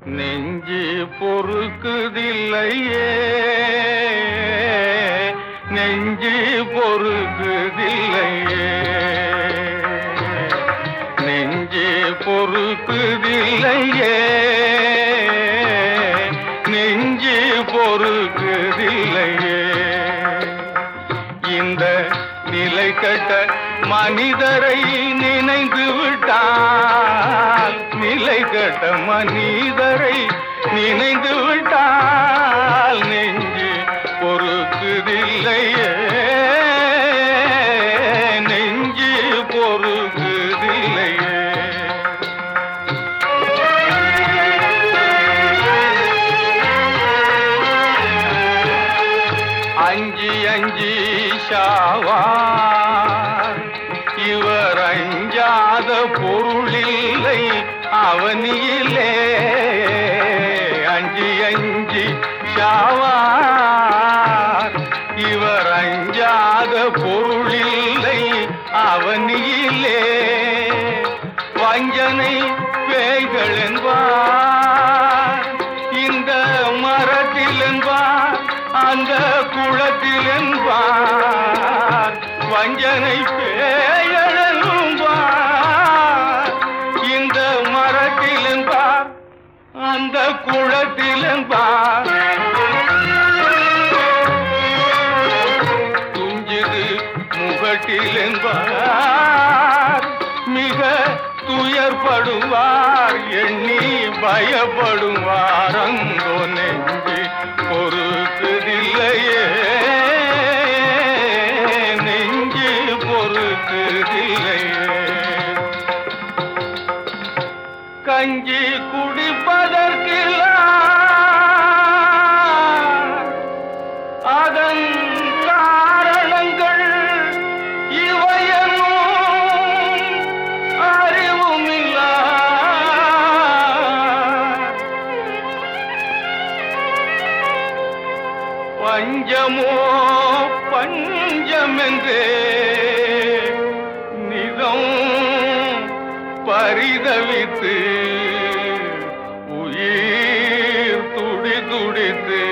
நெஞ்சு பொறுக்குதில்லையே நெஞ்சு பொறுக்குதில்லையே நெஞ்சு பொறுக்குதில்லையே நெஞ்சு பொறுக்குதில்லையே இந்த நிலை கட்ட மனிதரை நினைந்து விட்டால் நிலை கட்ட மனிதரை நினைந்து விட்டால் நெஞ்சு பொறுக்குதில்லையே நெஞ்சு பொறுக்குதில்லையே அஞ்சி அஞ்சி ஷாவார் இவர் அஞ்சாத பொருளில்லை அவனியிலே அஞ்சி அஞ்சி ஷாவார் இவர் அஞ்சாத பொருளில்லை அவனியிலே வஞ்சனை பேய்கள் என்பார் இந்த மரத்தில் என்பார் அந்த குளத்தில் என்பார் வஞ்சனை பேய்கள் என்பார் இந்த மரத்தில் என்பார் அந்த குளத்தில் என்பார் துஞ்சுது முகட்டில் என்பார் மிக துயர்படுவார் எண்ணி பயப்படுவார் அங்கோ நெஞ்சு பொறுக்குதில்லையே நெஞ்சு பொறுக்குதில்லையே கஞ்சி குடிப்பதற்கில்ல அதன் காரணங்கள் இவையனும் அறிவுமில்ல பஞ்சமோ பஞ்சமென்றே நிதம் பரிதவித்து உயிர் துடி துடித்து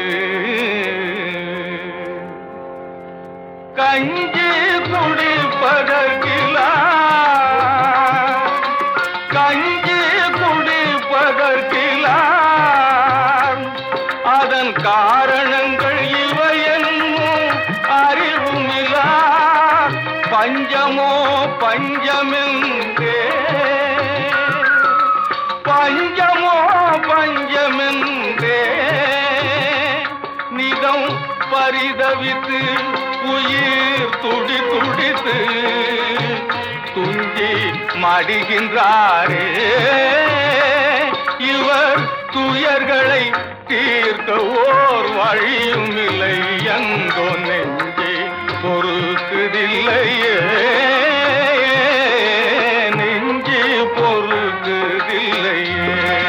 கஞ்சி குடிப்பதற்கிலா கஞ்சி குடிப்பதற்கிலா அதன் காரணங்கள் இவையென்னும் அறிவுமிலா பஞ்சமோ பஞ்சமென்றே பஞ்சமோ பஞ்சமென்றே நிதம் பரிதவித்து உயிர் துடி துடித்து துஞ்சி மடிகின்றாரே இவர் துயர்களை தீர்க்க ஓர் வழியும் இல்லை எங்கோ நெஞ்சே பொறுக்குதில்லையே நெஞ்சு பொறுக்குதில்லையே